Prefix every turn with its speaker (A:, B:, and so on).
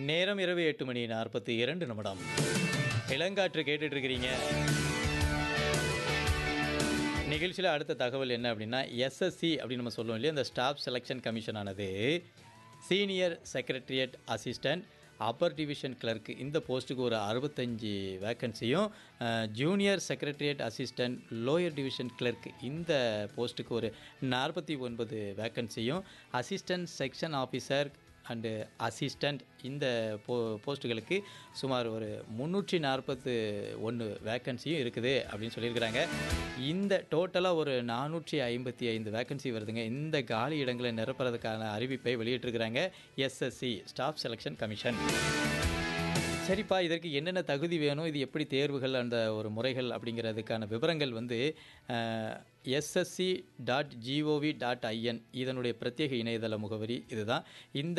A: நேரம் இரவு எட்டு மணி நாற்பத்தி இரண்டு நிமிடம் இளங்காற்று கேட்டுட்டு இருக்கிறீங்க நிகழ்ச்சியில் அடுத்த தகவல் என்ன அப்படின்னா எஸ்எஸ்சி அப்படின்னு நம்ம சொல்லுவோம் இல்லையா இந்த ஸ்டாஃப் செலெக்ஷன் கமிஷன் ஆனது senior secretariat assistant upper division clerk இந்த போஸ்ட்டுக்கு ஒரு அறுபத்தஞ்சி வேக்கன்சியும் junior secretariat assistant lower division clerk இந்த போஸ்ட்டுக்கு ஒரு நாற்பத்தி ஒன்பது வேக்கன்சியும் assistant section officer and assistant இந்த போ போஸ்ட்டுகளுக்கு சுமார் ஒரு முந்நூற்றி நாற்பத்து ஒன்று வேக்கன்சியும் இருக்குது அப்படின்னு சொல்லியிருக்கிறாங்க இந்த டோட்டலாக ஒரு நானூற்றி ஐம்பத்தி ஐந்து வேக்கன்சி வருதுங்க இந்த காலி இடங்களை நிரப்புறதுக்கான அறிவிப்பை வெளியிட்டிருக்கிறாங்க எஸ்எஸ்சி ஸ்டாஃப் செலெக்ஷன் கமிஷன் சரிப்பா இதற்கு என்னென்ன தகுதி வேணும் இது எப்படி தேர்வுகள் அந்த ஒரு முறைகள் அப்படிங்கிறதுக்கான விவரங்கள் வந்து SSC dot GOV dot IN இதனுடைய பிரத்யேக இணையதள முகவரி இதுதான் இந்த